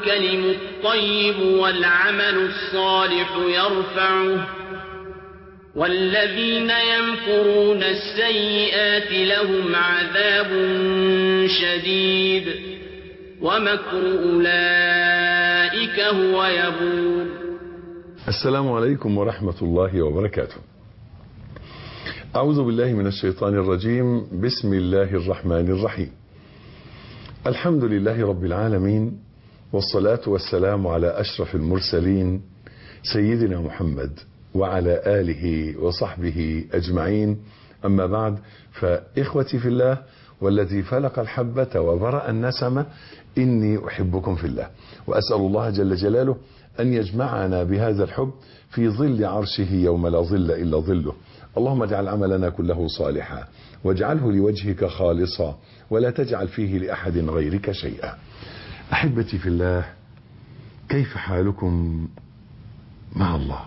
الكلم الطيب والعمل الصالح يرفعه والذين يمكرون السيئات لهم عذاب شديد ومكر أولئك هو يبور السلام عليكم ورحمة الله وبركاته أعوذ بالله من الشيطان الرجيم بسم الله الرحمن الرحيم الحمد لله رب العالمين والصلاة والسلام على أشرف المرسلين سيدنا محمد وعلى آله وصحبه أجمعين أما بعد فإخوتي في الله والذي فلق الحبة وبرأ النسمة إني أحبكم في الله وأسأل الله جل جلاله أن يجمعنا بهذا الحب في ظل عرشه يوم لا ظل إلا ظله اللهم اجعل عملنا كله صالحا واجعله لوجهك خالصا ولا تجعل فيه لأحد غيرك شيئا أحبتي في الله كيف حالكم مع الله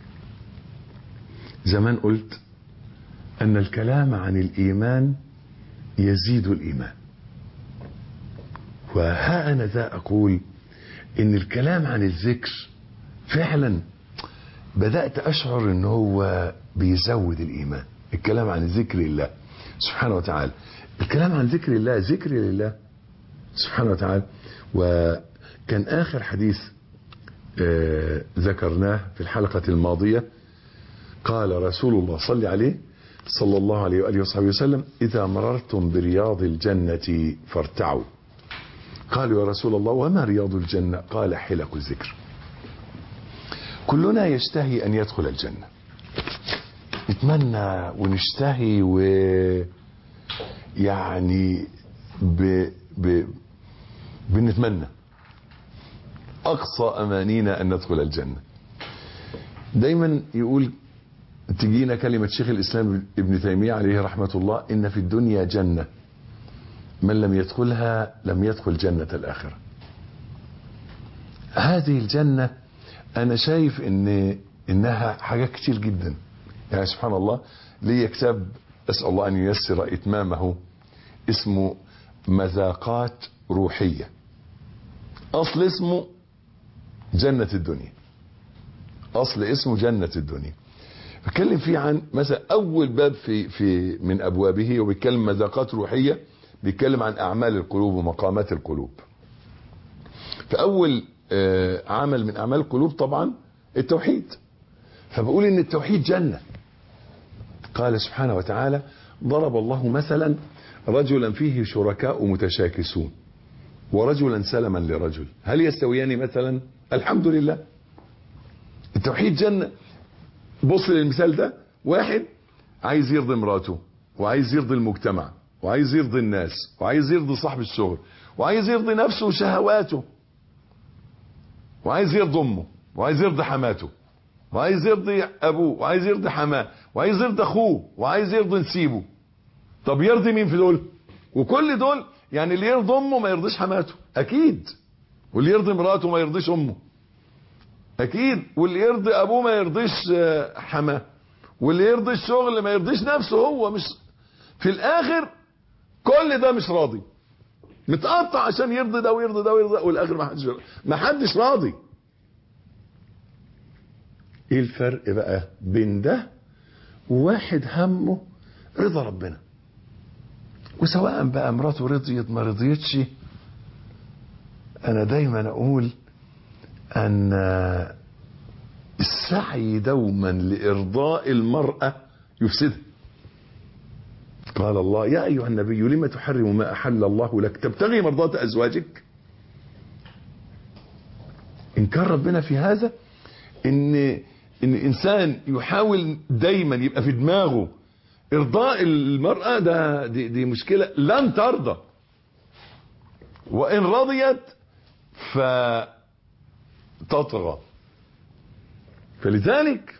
زمان قلت أن الكلام عن الإيمان يزيد الإيمان وها أنا ذا أقول إن الكلام عن الذكر فعلا بدأت أشعر إن هو بيزود الإيمان الكلام عن ذكر الله سبحانه وتعالى الكلام عن ذكر الله ذكر لله سبحانه وتعالى وكان آخر حديث آه ذكرناه في الحلقة الماضية قال رسول الله صلى عليه صلى الله عليه وآله وصحبه وسلم إذا مررتم برياض الجنة فارتعوا قالوا يا رسول الله وما رياض الجنة قال حلق الذكر كلنا يشتهي أن يدخل الجنة نتمنى ونشتهي و يعني ب... ب... بنتمنى أقصى أمانينا أن ندخل الجنة دايما يقول تجينا كلمة شيخ الإسلام ابن تيمية عليه رحمة الله إن في الدنيا جنة من لم يدخلها لم يدخل جنة الآخرة هذه الجنة أنا شايف إن إنها حاجات كتير جدا يعني سبحان الله لي كتاب أسأل الله أن ييسر إتمامه اسمه مذاقات روحية أصل اسمه جنة الدنيا أصل اسمه جنة الدنيا بتكلم فيه عن مثلا أول باب في في من أبوابه وبيتكلم مذاقات روحية بيتكلم عن أعمال القلوب ومقامات القلوب فأول عمل من أعمال القلوب طبعا التوحيد فبقول إن التوحيد جنة قال سبحانه وتعالى ضرب الله مثلا رجلا فيه شركاء متشاكسون ورجلا سلما لرجل هل يستويان مثلا الحمد لله التوحيد جنة بص للمثال ده واحد عايز يرضي مراته وعايز يرضي المجتمع وعايز يرضي الناس وعايز يرضي صاحب الشغل وعايز يرضي نفسه وشهواته وعايز يرضي امه وعايز يرضي حماته وعايز يرضي ابوه وعايز يرضي حماه وعايز يرضي اخوه وعايز يرضي نسيبه طب يرضي مين في دول وكل دول يعني اللي يرضي امه ما يرضيش حماته اكيد واللي يرضي مراته ما يرضيش امه اكيد واللي يرضي ابوه ما يرضيش حماه واللي يرضي الشغل ما يرضيش نفسه هو مش في الاخر كل ده مش راضي متقطع عشان يرضي ده ويرضي ده ويرضي ده والاخر ما حدش ما حدش راضي ايه الفرق بقى بين ده وواحد همه رضا ربنا وسواء بقى مراته رضيت ما رضيتش انا دايما اقول ان السعي دوما لارضاء المرأة يفسدها قال الله يا ايها النبي لم تحرم ما احل الله لك تبتغي مرضاة ازواجك ان كان ربنا في هذا ان ان الانسان يحاول دايما يبقى في دماغه ارضاء المرأة ده دي, دي مشكلة لن ترضى وان رضيت فتطغى فلذلك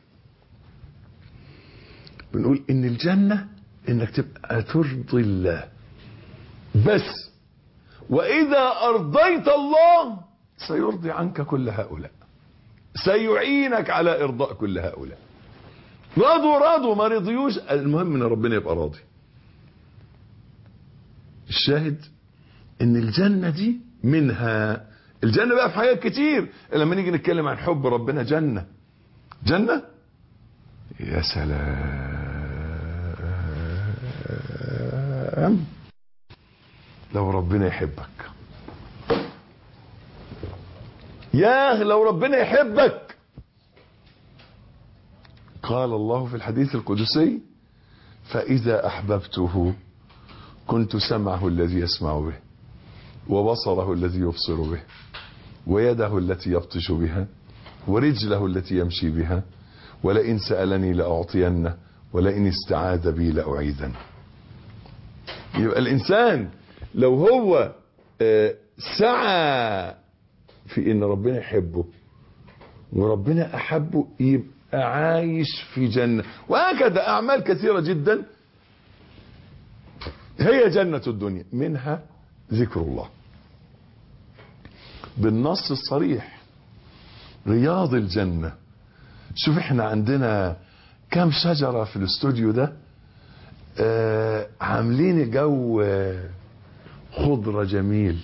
بنقول ان الجنة انك تبقى ترضي الله بس واذا ارضيت الله سيرضي عنك كل هؤلاء سيعينك على ارضاء كل هؤلاء راضوا راضوا ما رضيوش المهم ان ربنا يبقى راضي الشاهد ان الجنة دي منها الجنة بقى في حاجات كتير لما نيجي نتكلم عن حب ربنا جنة جنة يا سلام لو ربنا يحبك ياه لو ربنا يحبك قال الله في الحديث القدسي فإذا أحببته كنت سمعه الذي يسمع به وبصره الذي يبصر به ويده التي يبطش بها ورجله التي يمشي بها ولئن سألني لأعطينه ولئن استعاذ بي لأعيذنه يبقى الإنسان لو هو سعى في ان ربنا يحبه وربنا احبه يبقى عايش في جنة وهكذا اعمال كثيرة جدا هي جنة الدنيا منها ذكر الله بالنص الصريح رياض الجنة شوف احنا عندنا كم شجرة في الاستوديو ده آه عاملين جو آه خضرة جميل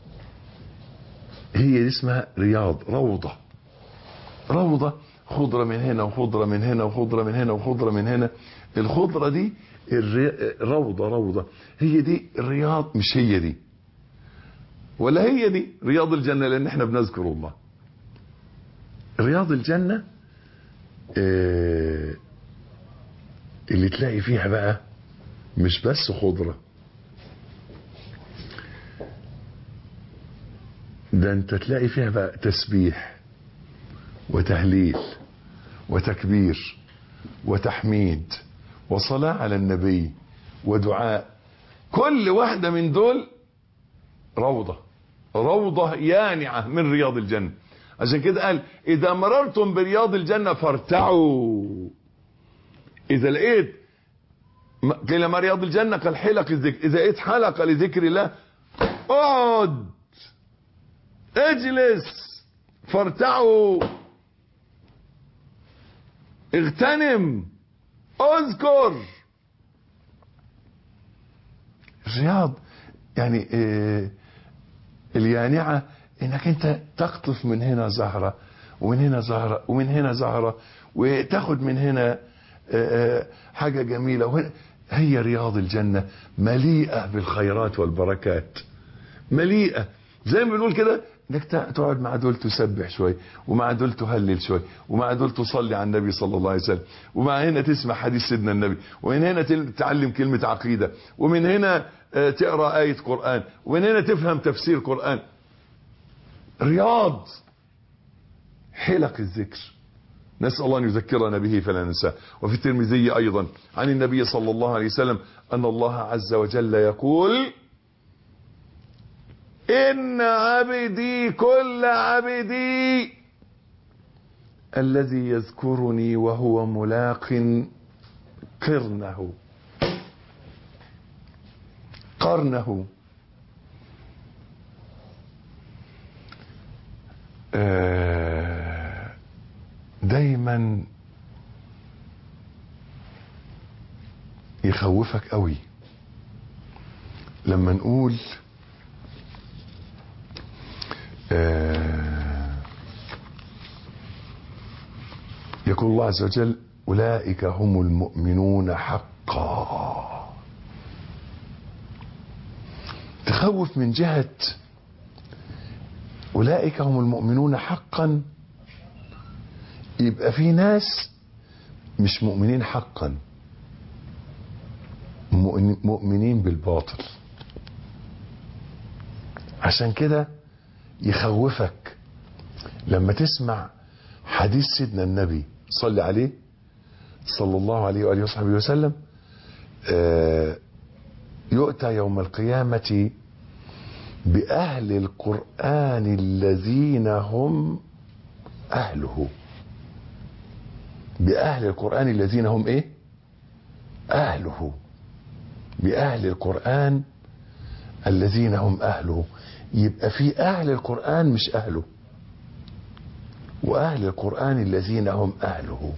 هي دي اسمها رياض روضة روضة خضرة من هنا وخضرة من هنا وخضرة من هنا وخضرة من هنا الخضرة دي الري... روضة روضة هي دي الرياض مش هي دي ولا هي دي رياض الجنة لان احنا بنذكر الله رياض الجنة اه اللي تلاقي فيها بقى مش بس خضره ده انت تلاقي فيها بقى تسبيح وتهليل وتكبير وتحميد وصلاة على النبي ودعاء كل واحدة من دول روضة روضة يانعة من رياض الجنة عشان كده قال إذا مررتم برياض الجنة فارتعوا إذا لقيت كلمة رياض الجنة قال حلق الذكر إذا لقيت حلقة لذكر الله اقعد اجلس فارتعوا اغتنم اذكر الرياض يعني اه اليانعة انك انت تقطف من هنا زهرة ومن هنا زهرة ومن هنا زهرة وتاخد من هنا اه حاجة جميلة وهنا هي رياض الجنة مليئة بالخيرات والبركات مليئة زي ما بنقول كده انك تقعد مع دول تسبح شوي ومع دول تهلل شوي ومع دول تصلي على النبي صلى الله عليه وسلم ومع هنا تسمع حديث سيدنا النبي ومن هنا تتعلم كلمة عقيدة ومن هنا تقرأ آية قرآن ومن هنا تفهم تفسير قرآن رياض حلق الذكر نسأل الله أن يذكرنا به فلا ننساه وفي الترمذي أيضا عن النبي صلى الله عليه وسلم أن الله عز وجل يقول إن عبدي كل عبدي الذي يذكرني وهو ملاق قرنه قرنه آه دايما يخوفك قوي لما نقول آه يقول الله عز وجل أولئك هم المؤمنون حقا تخوف من جهة أولئك هم المؤمنون حقا يبقى في ناس مش مؤمنين حقا مؤمنين بالباطل عشان كده يخوفك لما تسمع حديث سيدنا النبي صلى عليه صلى الله عليه وآله وصحبه وسلم يؤتى يوم القيامة بأهل القرآن الذين هم أهله بأهل القرآن الذين هم إيه أهله بأهل القرآن الذين هم أهله يبقى في أهل القرآن مش أهله وأهل القرآن الذين هم أهله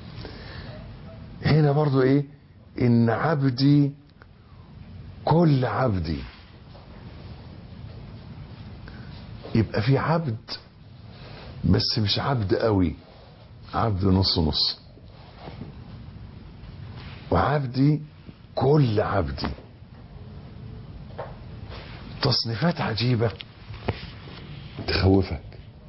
هنا برضو إيه إن عبدي كل عبدي يبقى في عبد بس مش عبد قوي عبد نص نص وعبدي كل عبدي تصنيفات عجيبة تخوفك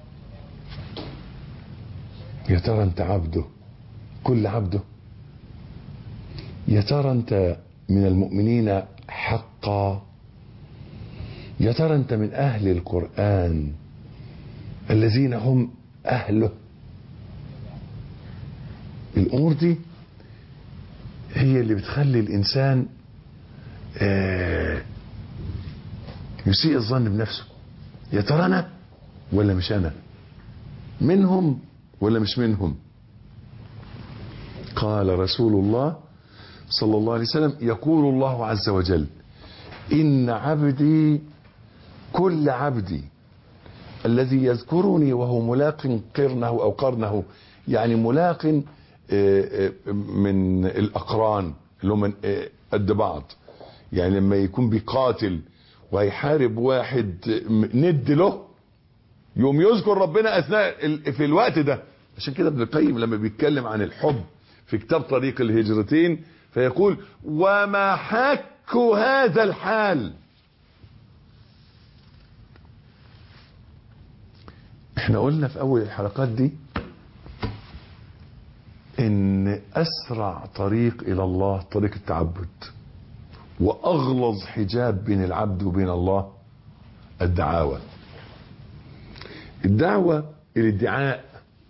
يا ترى انت عبده كل عبده يا ترى انت من المؤمنين حقا يا ترى انت من اهل القرآن الذين هم اهله الامور دي هي اللي بتخلي الانسان آه يسيء الظن بنفسه يا ترى انا ولا مش انا منهم ولا مش منهم قال رسول الله صلى الله عليه وسلم يقول الله عز وجل إن عبدي كل عبدي الذي يذكرني وهو ملاق قرنه أو قرنه يعني ملاق من الأقران اللي هم قد بعض يعني لما يكون بيقاتل وهيحارب واحد ند له يوم يذكر ربنا أثناء في الوقت ده عشان كده ابن القيم لما بيتكلم عن الحب في كتاب طريق الهجرتين فيقول وما حك هذا الحال احنا قلنا في اول الحلقات دي ان اسرع طريق الى الله طريق التعبد واغلظ حجاب بين العبد وبين الله الدعاوى الدعوة الادعاء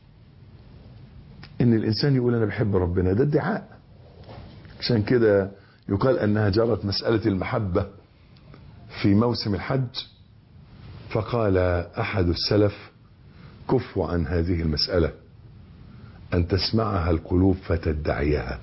ان الانسان يقول انا بحب ربنا ده ادعاء عشان كده يقال انها جرت مسألة المحبة في موسم الحج فقال احد السلف كفوا عن هذه المسألة ان تسمعها القلوب فتدعيها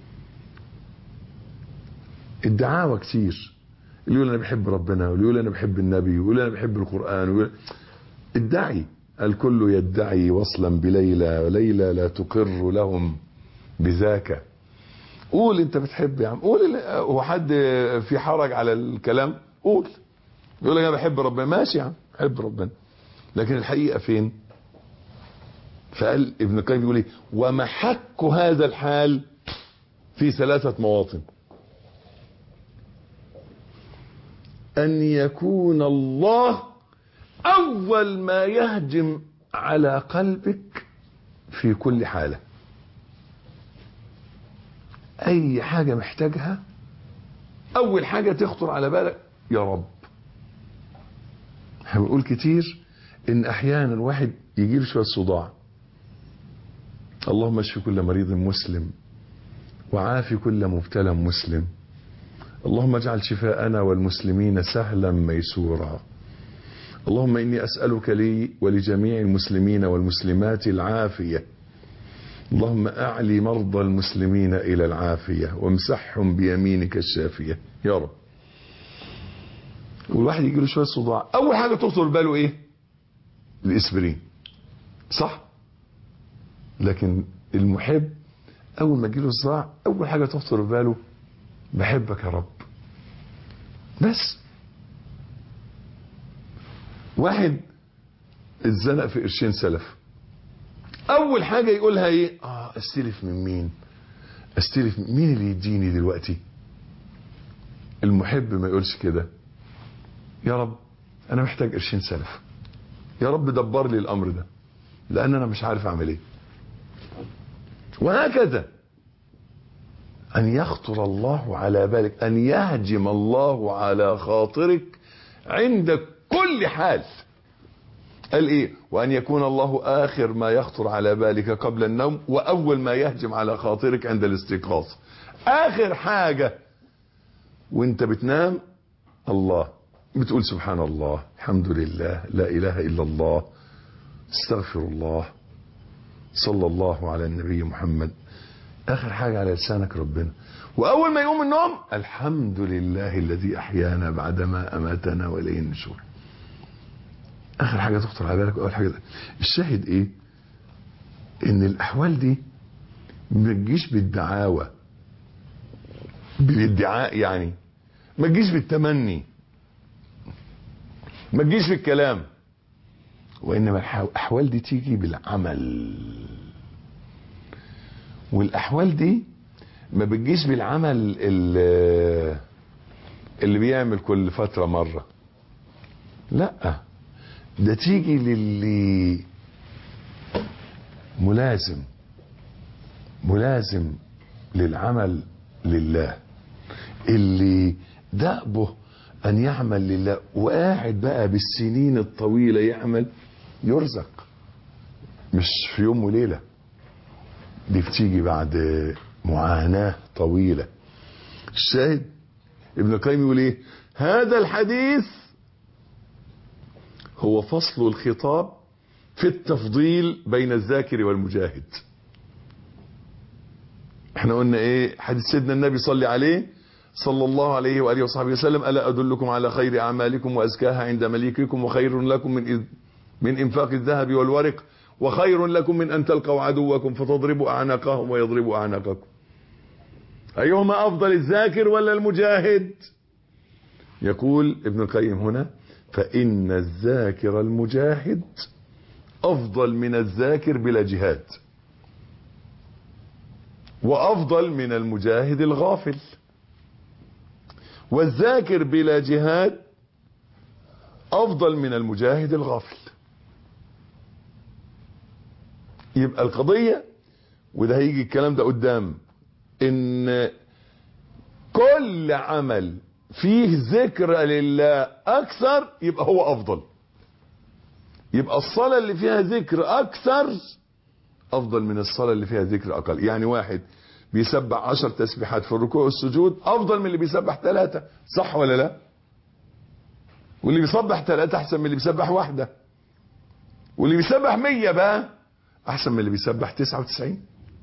الدعاوى كتير اللي يقول انا بحب ربنا واللي يقول انا بحب النبي واللي انا بحب القرآن ويقول ادعي الكل يدعي وصلا بليلى وليلى لا تقر لهم بذاك قول انت بتحب يا عم قول هو حد في حرج على الكلام قول يقول لك انا بحب ربنا ماشي يا عم بحب ربنا لكن الحقيقه فين فقال ابن القيم بيقول ايه ومحك هذا الحال في ثلاثه مواطن ان يكون الله اول ما يهجم على قلبك في كل حالة اي حاجة محتاجها اول حاجة تخطر على بالك يا رب احنا بنقول كتير ان احيانا الواحد يجيب شوية صداع اللهم اشف كل مريض مسلم وعافي كل مبتلى مسلم اللهم اجعل شفاءنا والمسلمين سهلا ميسورا اللهم إني أسألك لي ولجميع المسلمين والمسلمات العافية اللهم أعلي مرضى المسلمين إلى العافية وامسحهم بيمينك الشافية يا رب والواحد يجي له شوية صداع أول حاجة تخطر باله إيه الإسبرين صح لكن المحب أول ما يجي له صداع أول حاجة تخطر باله بحبك يا رب بس واحد اتزنق في قرشين سلف اول حاجة يقولها ايه اه استلف من مين استلف من مين اللي يديني دلوقتي المحب ما يقولش كده يا رب انا محتاج قرشين سلف يا رب دبر لي الامر ده لان انا مش عارف اعمل ايه وهكذا ان يخطر الله على بالك ان يهجم الله على خاطرك عند كل حال قال ايه وان يكون الله اخر ما يخطر على بالك قبل النوم واول ما يهجم على خاطرك عند الاستيقاظ اخر حاجة وانت بتنام الله بتقول سبحان الله الحمد لله لا اله الا الله استغفر الله صلى الله على النبي محمد اخر حاجة على لسانك ربنا واول ما يقوم النوم الحمد لله الذي احيانا بعدما اماتنا واليه النشور اخر حاجة تخطر على بالك اول حاجة ده. الشاهد ايه ان الاحوال دي ما تجيش بالدعاوى بالادعاء يعني ما تجيش بالتمني ما تجيش بالكلام وإنما الأحوال دي تيجي بالعمل والأحوال دي ما بتجيش بالعمل اللي, اللي بيعمل كل فترة مرة لا ده تيجي للي ملازم ملازم للعمل لله اللي دأبه أن يعمل لله وقاعد بقى بالسنين الطويلة يعمل يرزق مش في يوم وليلة دي بتيجي بعد معاناة طويلة الشاهد ابن القيم يقول ايه هذا الحديث هو فصل الخطاب في التفضيل بين الذاكر والمجاهد احنا قلنا ايه حديث سيدنا النبي صلى عليه صلى الله عليه وآله وصحبه وسلم ألا أدلكم على خير أعمالكم وأزكاها عند مليككم وخير لكم من من إنفاق الذهب والورق وخير لكم من أن تلقوا عدوكم فتضربوا أعناقهم ويضربوا أعناقكم أيهما أفضل الذاكر ولا المجاهد يقول ابن القيم هنا فإن الذاكر المجاهد أفضل من الذاكر بلا جهاد وأفضل من المجاهد الغافل والذاكر بلا جهاد أفضل من المجاهد الغافل يبقى القضية وده هيجي الكلام ده قدام ان كل عمل فيه ذكر لله اكثر يبقى هو افضل يبقى الصلاة اللي فيها ذكر اكثر افضل من الصلاة اللي فيها ذكر اقل يعني واحد بيسبح عشر تسبيحات في الركوع والسجود افضل من اللي بيسبح ثلاثة صح ولا لا واللي بيسبح ثلاثة احسن من اللي بيسبح واحدة واللي بيسبح مية بقى احسن من اللي بيسبح تسعة وتسعين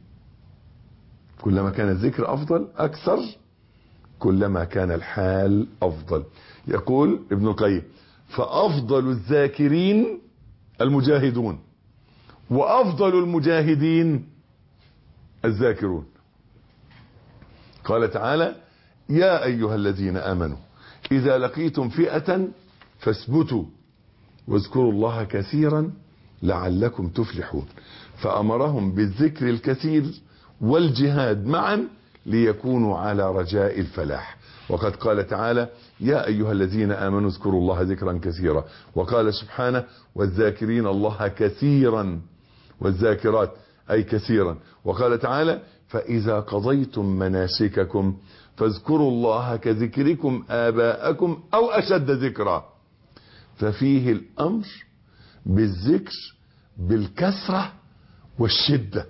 كلما كان الذكر افضل اكثر كلما كان الحال افضل يقول ابن القيم فافضل الذاكرين المجاهدون وافضل المجاهدين الذاكرون قال تعالى يا ايها الذين امنوا اذا لقيتم فئة فاثبتوا واذكروا الله كثيرا لعلكم تفلحون فامرهم بالذكر الكثير والجهاد معا ليكونوا على رجاء الفلاح وقد قال تعالى يا أيها الذين آمنوا اذكروا الله ذكرا كثيرا وقال سبحانه والذاكرين الله كثيرا والذاكرات أي كثيرا وقال تعالى فإذا قضيتم مناسككم فاذكروا الله كذكركم آباءكم أو أشد ذكرا ففيه الأمر بالذكر بالكثرة والشده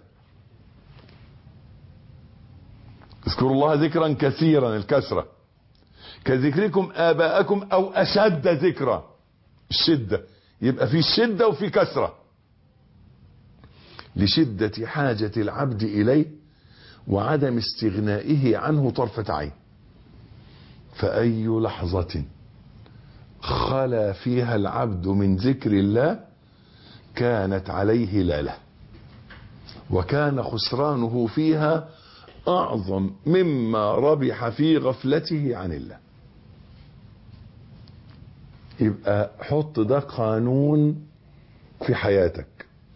اذكروا الله ذكرا كثيرا الكسرة كذكركم آباءكم أو أشد ذكرا الشدة يبقى في شدة وفي كسرة لشدة حاجة العبد إليه وعدم استغنائه عنه طرفة عين فأي لحظة خلا فيها العبد من ذكر الله كانت عليه لالة وكان خسرانه فيها أعظم مما ربح في غفلته عن الله يبقى حط ده قانون في حياتك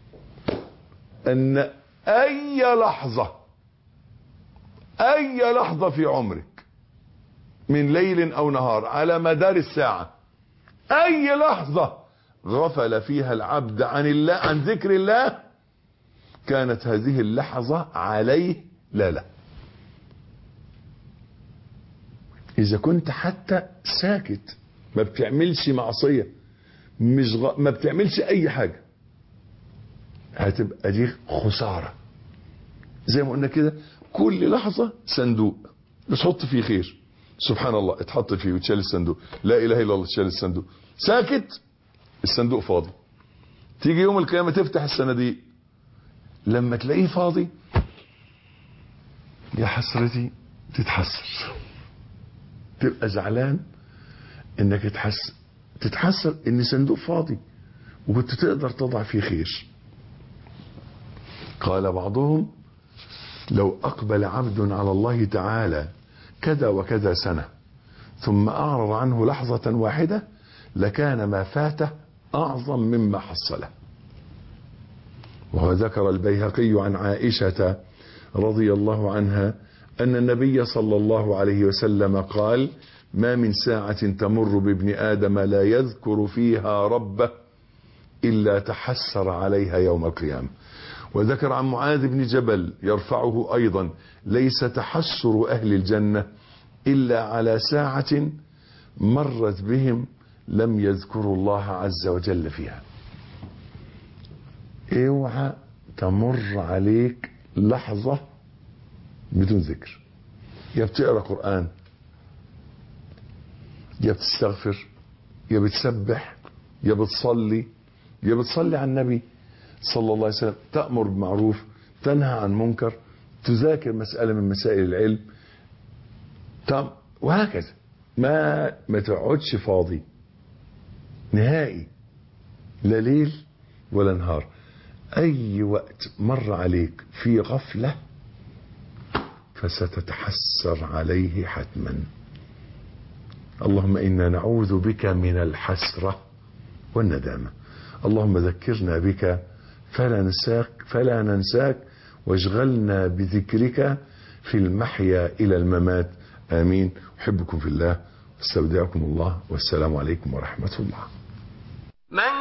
أن أي لحظة أي لحظة في عمرك من ليل أو نهار على مدار الساعة أي لحظة غفل فيها العبد عن الله عن ذكر الله كانت هذه اللحظة عليه لا لا اذا كنت حتى ساكت ما بتعملش معصية مش غ... ما بتعملش اي حاجة هتبقى دي خسارة زي ما قلنا كده كل لحظة صندوق بتحط فيه خير سبحان الله اتحط فيه وتشال الصندوق لا اله الا الله تشال الصندوق ساكت الصندوق فاضي تيجي يوم القيامة تفتح الصناديق لما تلاقيه فاضي يا حسرتي تتحسر تبقى زعلان انك تحس تتحسر ان صندوق فاضي وكنت تقدر تضع فيه خير قال بعضهم لو اقبل عبد على الله تعالى كذا وكذا سنة ثم اعرض عنه لحظة واحدة لكان ما فاته أعظم مما حصله وذكر البيهقي عن عائشة رضي الله عنها أن النبي صلى الله عليه وسلم قال ما من ساعة تمر بابن آدم لا يذكر فيها ربه إلا تحسر عليها يوم القيامة وذكر عن معاذ بن جبل يرفعه أيضا ليس تحسر أهل الجنة إلا على ساعة مرت بهم لم يذكروا الله عز وجل فيها اوعى تمر عليك لحظة بدون ذكر يا بتقرا قرآن يا بتستغفر يا بتسبح يا بتصلي يا بتصلي على النبي صلى الله عليه وسلم تأمر بمعروف تنهى عن منكر تذاكر مسألة من مسائل العلم وهكذا ما ما تقعدش فاضي نهائي لا ليل ولا نهار اي وقت مر عليك في غفلة فستتحسر عليه حتما اللهم انا نعوذ بك من الحسرة والندامة اللهم ذكرنا بك فلا ننساك فلا ننساك واشغلنا بذكرك في المحيا الى الممات امين احبكم في الله استودعكم الله والسلام عليكم ورحمة الله من